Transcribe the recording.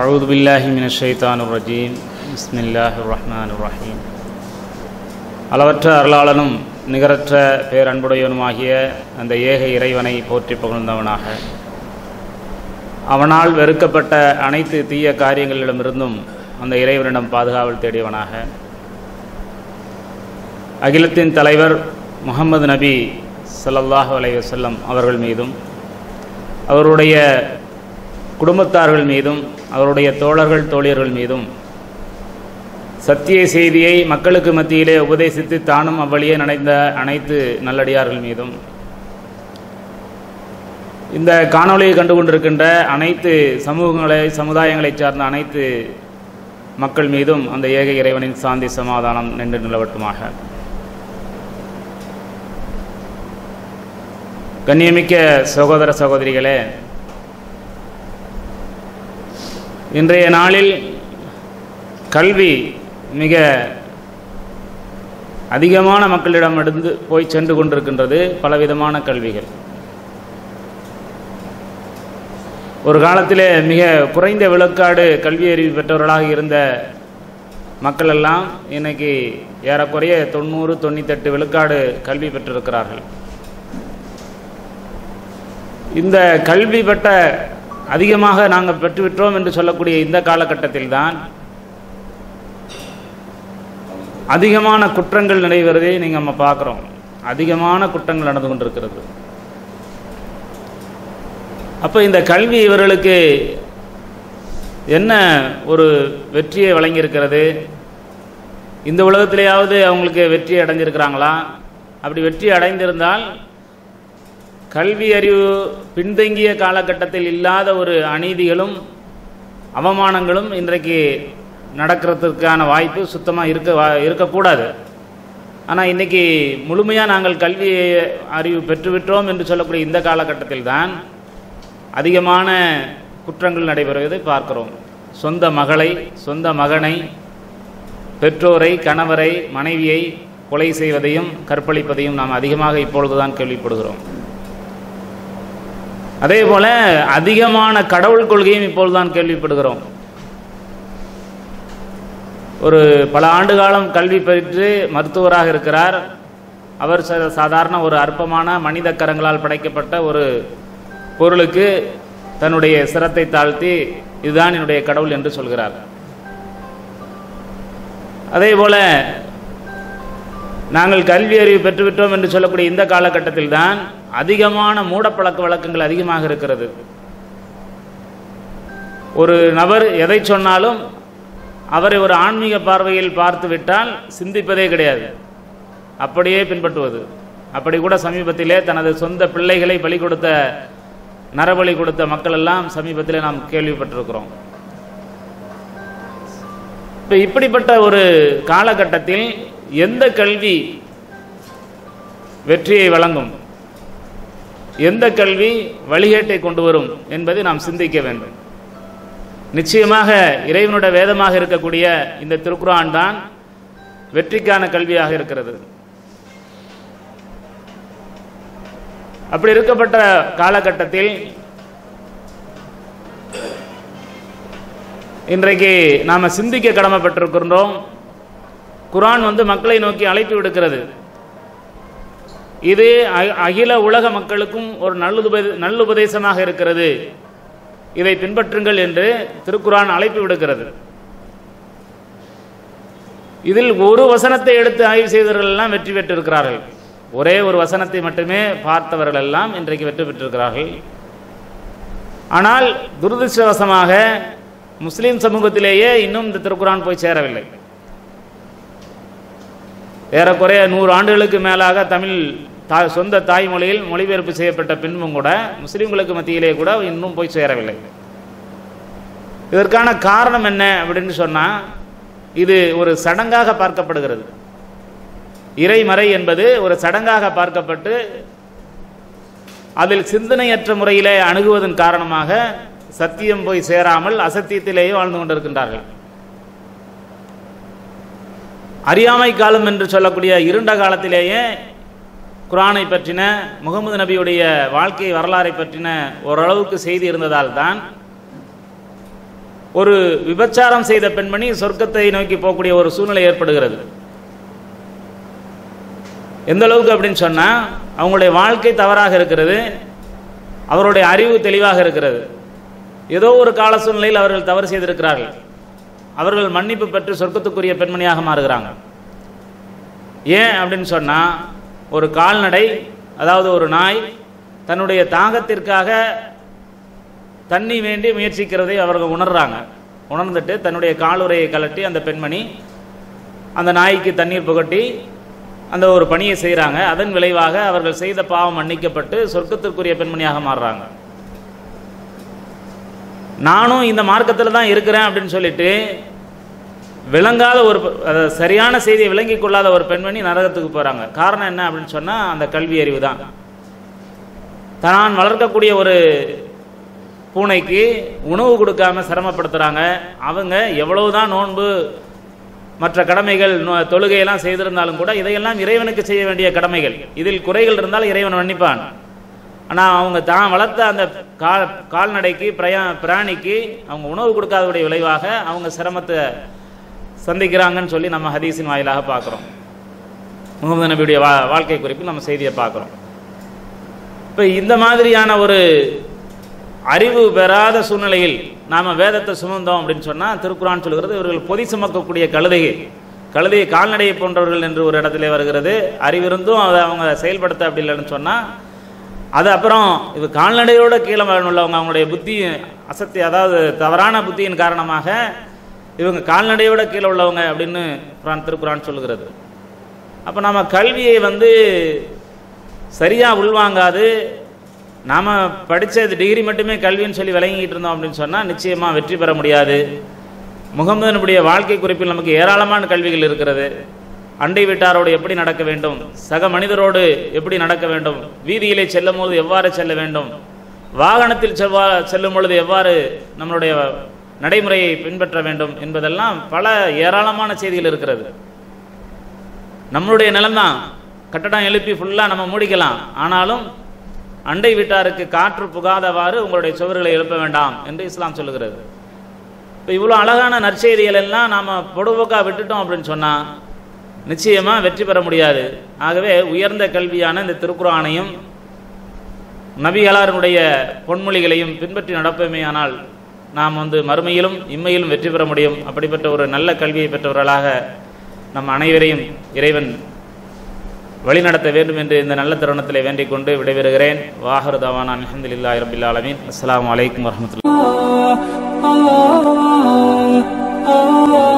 أعوذ بالله من الشيطان الرجيم بسم الله الرحمن الرحيم அளவற்ற அருளாளனும் நிகரற்ற பேரன்புடையவனுமாகிய அந்த ஏக இறைவனை போற்றி புகழ்ந்தவனாக அவனால் வெறுக்கப்பட்ட அனைத்து தீய காரியங்களிடமிருந்தும் அந்த இறைவனிடம் பாதுகாவல் தேடியவனாக அகிலத்தின் தலைவர் முகமது நபி ஸல்லல்லாஹு அலைஹி வஸல்லம் அவர்கள் மீதும் அவருடைய குடும்பத்தார்கள் மீதும் அவருடைய தோழர்கள் தோழியர்கள் மீதும் சத்திய செய்தியை மக்களுக்கு மத்தியிலே உபதேசித்து தானும் அவ்வழியே நடைந்த அனைத்து நல்லடியார்கள் மீதும் இந்த காணொளியை கண்டு கொண்டிருக்கின்ற அனைத்து சமூகங்களை சமுதாயங்களை சார்ந்த அனைத்து மக்கள் மீதும் அந்த ஏக இறைவனின் சாந்தி சமாதானம் நின்று நிலவட்டுமாக கண்ணியமிக்க சகோதர சகோதரிகளே இன்றைய நாளில் கல்வி மிக அதிகமான மக்களிடமிருந்து போய் சென்று கொண்டிருக்கின்றது பலவிதமான கல்விகள் ஒரு காலத்திலே மிக குறைந்த விழுக்காடு கல்வி அறிவு பெற்றவர்களாக இருந்த மக்கள் எல்லாம் இன்னைக்கு ஏறக்குறைய தொண்ணூறு தொண்ணூத்தெட்டு விழுக்காடு கல்வி பெற்றிருக்கிறார்கள் இந்த கல்வி பெற்ற அதிகமாக நாங்கள் பெற்றுவிட்டோம் என்று சொல்லக்கூடிய இந்த காலகட்டத்தில் தான் அதிகமான குற்றங்கள் நடைபெறுவதை நீங்கள் நம்ம பார்க்குறோம் அதிகமான குற்றங்கள் நடந்து கொண்டிருக்கிறது அப்போ இந்த கல்வி இவர்களுக்கு என்ன ஒரு வெற்றியை வழங்கியிருக்கிறது இந்த உலகத்திலேயாவது அவங்களுக்கு வெற்றி அடைஞ்சிருக்கிறாங்களா அப்படி வெற்றி அடைந்திருந்தால் கல்வி அறிவு பின்தங்கிய காலகட்டத்தில் இல்லாத ஒரு அநீதிகளும் அவமானங்களும் இன்றைக்கு நடக்கிறதுக்கான வாய்ப்பு சுத்தமாக இருக்க வா- இருக்கக்கூடாது ஆனால் இன்றைக்கி முழுமையாக நாங்கள் கல்வி அறிவு பெற்றுவிட்டோம் என்று சொல்லக்கூடிய இந்த காலகட்டத்தில் தான் அதிகமான குற்றங்கள் நடைபெறுவதை பார்க்கிறோம் சொந்த மகளை சொந்த மகனை பெற்றோரை கணவரை மனைவியை கொலை செய்வதையும் கற்பழிப்பதையும் நாம் அதிகமாக இப்பொழுதுதான் கேள்விப்படுகிறோம் அதே போல அதிகமான கடவுள் கொள்கையும் இப்பொழுதுதான் கேள்விப்படுகிறோம் ஒரு பல ஆண்டு காலம் கல்வி பெற்று மருத்துவராக இருக்கிறார் அவர் ச- சாதாரண ஒரு அற்பமான மனித கரங்களால் படைக்கப்பட்ட ஒரு பொருளுக்கு தன்னுடைய சிரத்தை தாழ்த்தி இதுதான் என்னுடைய கடவுள் என்று சொல்கிறார் அதே போல நாங்கள் கல்வி அறிவு பெற்றுவிட்டோம் என்று சொல்லக்கூடிய இந்த காலகட்டத்தில் தான் அதிகமான மூடப்பழக்க வழக்கங்கள் அதிகமாக இருக்கிறது ஒரு நபர் எதை சொன்னாலும் அவரை ஒரு ஆன்மீக பார்வையில் பார்த்து விட்டால் சிந்திப்பதே கிடையாது அப்படியே பின்பற்றுவது அப்படி கூட சமீபத்திலே தனது சொந்த பிள்ளைகளை பலி கொடுத்த நரபலி கொடுத்த மக்கள் எல்லாம் சமீபத்திலே நாம் கேள்விப்பட்டிருக்கிறோம் இப்போ இப்படிப்பட்ட ஒரு காலகட்டத்தில் எந்த கல்வி வெற்றியை வழங்கும் எந்த கல்வி வழிகேட்டை கொண்டு வரும் என்பதை நாம் சிந்திக்க வேண்டும் நிச்சயமாக இறைவனுடைய வேதமாக இருக்கக்கூடிய இந்த திருக்குரான் தான் வெற்றிக்கான கல்வியாக இருக்கிறது அப்படி இருக்கப்பட்ட காலகட்டத்தில் இன்றைக்கு நாம் சிந்திக்க கடமைப்பட்டிருக்கின்றோம் குரான் வந்து மக்களை நோக்கி அழைப்பு விடுக்கிறது இது அ- அகில உலக மக்களுக்கும் ஒரு நல்லுப நல்லுபதேசமாக இருக்கிறது இதை பின்பற்றுங்கள் என்று திருக்குரான் அழைப்பு விடுக்கிறது இதில் ஒரு வசனத்தை எடுத்து ஆய்வு செய்தவர்கள் எல்லாம் வெற்றி பெற்றிருக்கிறார்கள் ஒரே ஒரு வசனத்தை மட்டுமே பார்த்தவர்கள் எல்லாம் இன்றைக்கு வெற்றி பெற்றிருக்கிறார்கள் ஆனால் துரதிருஷ்டவசமாக முஸ்லிம் சமூகத்திலேயே இன்னும் இந்த திருக்குரான் போய் சேரவில்லை ஏறக்குறைய நூறு ஆண்டுகளுக்கு மேலாக தமிழ் தா சொந்த தாய்மொழியில் மொழிபெயர்ப்பு செய்யப்பட்ட பின்பும் கூட முஸ்லிம்களுக்கு மத்தியிலே கூட இன்னும் போய் சேரவில்லை இதற்கான காரணம் என்ன அப்படின்னு சொன்னால் இது ஒரு சடங்காக பார்க்கப்படுகிறது இறைமறை என்பது ஒரு சடங்காக பார்க்கப்பட்டு அதில் சிந்தனையற்ற முறையிலே அணுகுவதன் காரணமாக சத்தியம் போய் சேராமல் அசத்தியத்திலேயே வாழ்ந்து கொண்டிருக்கின்றார்கள் அறியாமை காலம் என்று சொல்லக்கூடிய இருண்ட காலத்திலேயே குரானை பற்றின முகமது நபியுடைய வாழ்க்கை வரலாறை பற்றின ஓரளவுக்கு செய்தி இருந்ததால் தான் ஒரு விபச்சாரம் செய்த பெண்மணி சொர்க்கத்தை நோக்கி போகக்கூடிய ஒரு சூழ்நிலை ஏற்படுகிறது எந்த அளவுக்கு அப்படின்னு சொன்னால் அவங்களுடைய வாழ்க்கை தவறாக இருக்கிறது அவருடைய அறிவு தெளிவாக இருக்கிறது ஏதோ ஒரு கால சூழ்நிலையில் அவர்கள் தவறு செய்திருக்கிறார்கள் அவர்கள் மன்னிப்பு பெற்று சொர்க்கத்துக்குரிய பெண்மணியாக மாறுகிறாங்க ஏன் அப்படின்னு சொன்னால் ஒரு கால்நடை அதாவது ஒரு நாய் தன்னுடைய தாகத்திற்காக தண்ணி வேண்டி முயற்சிக்கிறதை அவர்கள் உணர்றாங்க உணர்ந்துட்டு தன்னுடைய காலுறையை கலட்டி அந்த பெண்மணி அந்த நாய்க்கு தண்ணீர் புகட்டி அந்த ஒரு பணியை செய்கிறாங்க அதன் விளைவாக அவர்கள் செய்த பாவம் மன்னிக்கப்பட்டு சொர்க்கத்திற்குரிய பெண்மணியாக மாறுறாங்க நானும் இந்த மார்க்கத்தில் தான் இருக்கிறேன் அப்படின்னு சொல்லிட்டு விளங்காத ஒரு அதாவது சரியான செய்தியை விளங்கி கொள்ளாத ஒரு பெண்மணி நரகத்துக்கு போகிறாங்க காரணம் என்ன அப்படின்னு சொன்னால் அந்த கல்வி அறிவு தான் தான் வளர்க்கக்கூடிய ஒரு பூனைக்கு உணவு கொடுக்காம சிரமப்படுத்துகிறாங்க அவங்க எவ்வளவுதான் நோன்பு மற்ற கடமைகள் நோ- தொழுகையெல்லாம் செய்திருந்தாலும் கூட இதையெல்லாம் இறைவனுக்கு செய்ய வேண்டிய கடமைகள் இதில் குறைகள் இருந்தால் இறைவன் மன்னிப்பான் ஆனால் அவங்க தான் வளர்த்த அந்த கால் கால்நடைக்கு பிரயா பிராணிக்கு அவங்க உணவு கொடுக்காதவுடைய விளைவாக அவங்க சிரமத்தை சந்திக்கிறாங்கன்னு சொல்லி நம்ம ஹதீஸின் வாயிலாக பார்க்குறோம் முகமது நபியுடைய வா வாழ்க்கை குறிப்பு நம்ம செய்தியை பார்க்குறோம் இப்போ இந்த மாதிரியான ஒரு அறிவு பெறாத சூழ்நிலையில் நாம் வேதத்தை சுமந்தோம் அப்படின்னு சொன்னால் திருக்குறான் சொல்கிறது இவர்கள் பொதி சுமக்கக்கூடிய கழுதையை கழுதையை கால்நடையை போன்றவர்கள் என்று ஒரு இடத்துல வருகிறது அறிவிருந்தும் அதை அவங்க செயல்படுத்த அப்படி இல்லைன்னு சொன்னால் அது அப்புறம் இது கால்நடையோட கீழே உள்ளவங்க அவங்களுடைய புத்தி அசக்தி அதாவது தவறான புத்தியின் காரணமாக இவங்க கால்நடையோட கீழே உள்ளவங்க அப்படின்னு குரான் திருக்குறான் சொல்லுகிறது அப்போ நம்ம கல்வியை வந்து சரியாக உள்வாங்காது நாம் படித்த டிகிரி மட்டுமே கல்வின்னு சொல்லி விளங்கிட்டு இருந்தோம் அப்படின்னு சொன்னால் நிச்சயமாக வெற்றி பெற முடியாது முகமதனுடைய வாழ்க்கை குறிப்பில் நமக்கு ஏராளமான கல்விகள் இருக்கிறது அண்டை வீட்டாரோடு எப்படி நடக்க வேண்டும் சக மனிதரோடு எப்படி நடக்க வேண்டும் வீதியிலே செல்லும் போது எவ்வாறு செல்ல வேண்டும் வாகனத்தில் செவ்வா செல்லும் பொழுது எவ்வாறு நம்மளுடைய நடைமுறையை பின்பற்ற வேண்டும் என்பதெல்லாம் பல ஏராளமான செய்திகள் இருக்கிறது நம்மளுடைய நிலம்தான் கட்டடம் எழுப்பி ஃபுல்லாக நம்ம மூடிக்கலாம் ஆனாலும் அண்டை வீட்டாருக்கு காற்று புகாதவாறு உங்களுடைய சுவர்களை எழுப்ப வேண்டாம் என்று இஸ்லாம் சொல்லுகிறது இப்போ இவ்வளோ அழகான நற்செய்திகள் எல்லாம் நாம் பொடுபோக்கா விட்டுட்டோம் அப்படின்னு சொன்னால் நிச்சயமாக வெற்றி பெற முடியாது ஆகவே உயர்ந்த கல்வியான இந்த திருக்குறானையும் நபிகளாருடைய பொன்மொழிகளையும் பின்பற்றி நடப்போமேயானால் நாம் வந்து மறுமையிலும் இம்மையிலும் வெற்றி பெற முடியும் அப்படிப்பட்ட ஒரு நல்ல கல்வியை பெற்றவர்களாக நம் அனைவரையும் இறைவன் வழிநடத்த வேண்டும் என்று இந்த நல்ல தருணத்திலே வேண்டிக் கொண்டு விடைபெறுகிறேன் வாஹர் தவானா அலமதுல்லாஹி ரபில் ஆலமீன் அஸ்ஸலாமு அலைக்கும் வரஹ்மத்துல்லாஹி ah, ah, ah, ah.